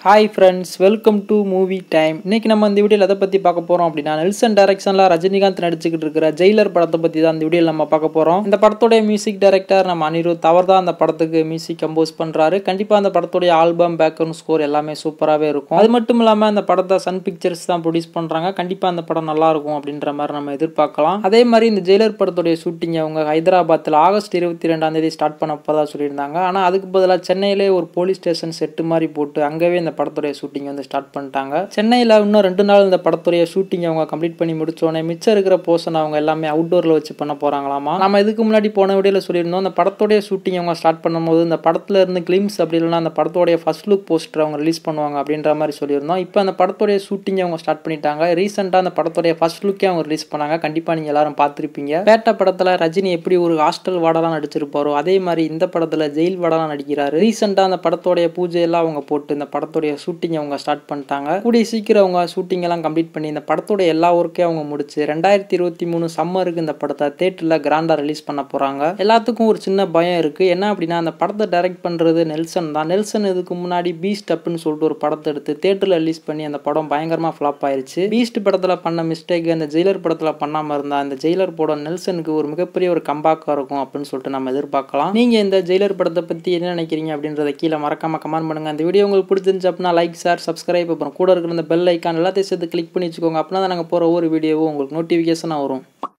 hi friends welcome to movie time இன்னைக்கு நம்ம இந்த வீடியோவில் எதை பற்றி பார்க்க போகிறோம் அப்படின்னா நெல்சன் டைரக்ஷனில் ரஜினிகாந்த் நடிச்சுக்கிட்டு இருக்கிற ஜெயிலர் படத்தை பற்றி தான் இந்த வீடியோவில் நம்ம பார்க்க போகிறோம் இந்த படத்தோடைய மியூசிக் டைரக்டர் நம்ம அனிருத் அவர் தான் அந்த படத்துக்கு மியூசிக் கம்போஸ் பண்ணுறாரு கண்டிப்பாக அந்த படத்துடைய ஆல்பம் பேக்ரவுண்ட் ஸ்கோர் எல்லாமே சூப்பராகவே இருக்கும் அது மட்டும் இல்லாமல் அந்த படத்தை சன் பிக்சர்ஸ் தான் ப்ரொடியூஸ் பண்ணுறாங்க கண்டிப்பாக அந்த படம் நல்லா இருக்கும் அப்படின்ற மாதிரி நம்ம எதிர்பார்க்கலாம் அதே மாதிரி இந்த ஜெயிலர் படத்துடைய ஷூட்டிங் அவங்க ஹைதராபாத்தில் ஆகஸ்ட் இருபத்தி ரெண்டாம் தேதி ஸ்டார்ட் பண்ண போதா சொல்லியிருந்தாங்க ஆனால் அதுக்கு பதிலாக சென்னையிலே ஒரு போலீஸ் ஸ்டேஷன் செட்டு மாதிரி போட்டு அங்கேவே இந்த படத்துடைய ஷூட்டிங் வந்து ஸ்டார்ட் பண்ணிட்டாங்க சென்னையில் இன்னும் ரெண்டு நாள் இந்த படத்துடைய ஷூட்டிங் அவங்க கம்ப்ளீட் பண்ணி முடிச்சோடனே மிச்சம் இருக்கிற போர்ஷன் அவங்க எல்லாமே அவுட்டோரில் வச்சு பண்ண போகிறாங்களாமா நம்ம இதுக்கு முன்னாடி போன வீடியோவில் சொல்லியிருந்தோம் இந்த படத்துடைய ஷூட்டிங் அவங்க ஸ்டார்ட் பண்ணும்போது இந்த படத்தில் இருந்து கிளிம்ஸ் அப்படி இல்லைன்னா அந்த படத்தோடைய ஃபர்ஸ்ட் லுக் போஸ்டர் அவங்க ரிலீஸ் பண்ணுவாங்க அப்படின்ற மாதிரி சொல்லியிருந்தோம் இப்போ அந்த படத்துடைய ஷூட்டிங் அவங்க ஸ்டார்ட் பண்ணிட்டாங்க ரீசெண்டாக அந்த படத்துடைய ஃபர்ஸ்ட் லுக்கே அவங்க ரிலீஸ் பண்ணாங்க கண்டிப்பாக நீங்கள் எல்லாரும் பார்த்துருப்பீங்க பேட்ட படத்தில் ரஜினி எப்படி ஒரு ஹாஸ்டல் வாடலாம் நடிச்சிருப்பாரோ அதே மாதிரி இந்த படத்தில் ஜெயில் வாடலாம் நடிக்கிறாரு ரீசெண்டாக அந்த படத்தோடைய பூஜையெல்லாம் அவங்க போட்டு இந்த படத்துடைய ஷூட்டிங் அவங்க ஸ்டார்ட் பண்ணிட்டாங்க கூடிய சீக்கிரம் அவங்க ஷூட்டிங் எல்லாம் கம்ப்ளீட் பண்ணி இந்த படத்தோட எல்லா ஒர்க்கையும் அவங்க முடிச்சு ரெண்டாயிரத்தி இருபத்தி மூணு சம்மருக்கு இந்த படத்தை தேட்டரில் கிராண்டாக ரிலீஸ் பண்ண போகிறாங்க எல்லாத்துக்கும் ஒரு சின்ன பயம் இருக்குது என்ன அப்படின்னா அந்த படத்தை டைரக்ட் பண்ணுறது நெல்சன் தான் நெல்சன் இதுக்கு முன்னாடி பீஸ்ட் அப்னு சொல்லிட்டு ஒரு படத்தை எடுத்து தேட்டரில் ரிலீஸ் பண்ணி அந்த படம் பயங்கரமாக ஃப்ளாப் ஆயிருச்சு பீஸ்ட் படத்தில் பண்ண மிஸ்டேக் அந்த ஜெயிலர் படத்தில் பண்ணாமல் இருந்தால் அந்த ஜெயிலர் படம் நெல்சனுக்கு ஒரு மிகப்பெரிய ஒரு கம்பாக்காக இருக்கும் அப்படின்னு சொல்லிட்டு நம்ம எதிர்பார்க்கலாம் நீங்கள் இந்த ஜெயிலர் படத்தை பற்றி என்ன நினைக்கிறீங்க அப்படின்றத கீழே மறக்காம கமெண்ட் பண்ணுங்கள் அந்த வீடியோ உங்களுக்கு பிடிச்சிருந்துச்சு அப்படின்னா லைக் ஷேர் சப்ஸ்கிரைப் அப்புறம் கூட இருக்கிற அந்த பெல் ஐக்கான் எல்லாத்தையும் சேர்த்து கிளிக் பண்ணி வச்சுக்கோங்க அப்படின்னா தான் நாங்கள் போகிற ஒவ்வொரு வீடியோவும் உங்களுக்கு நோட்டிஃபிகேஷனாக வரும்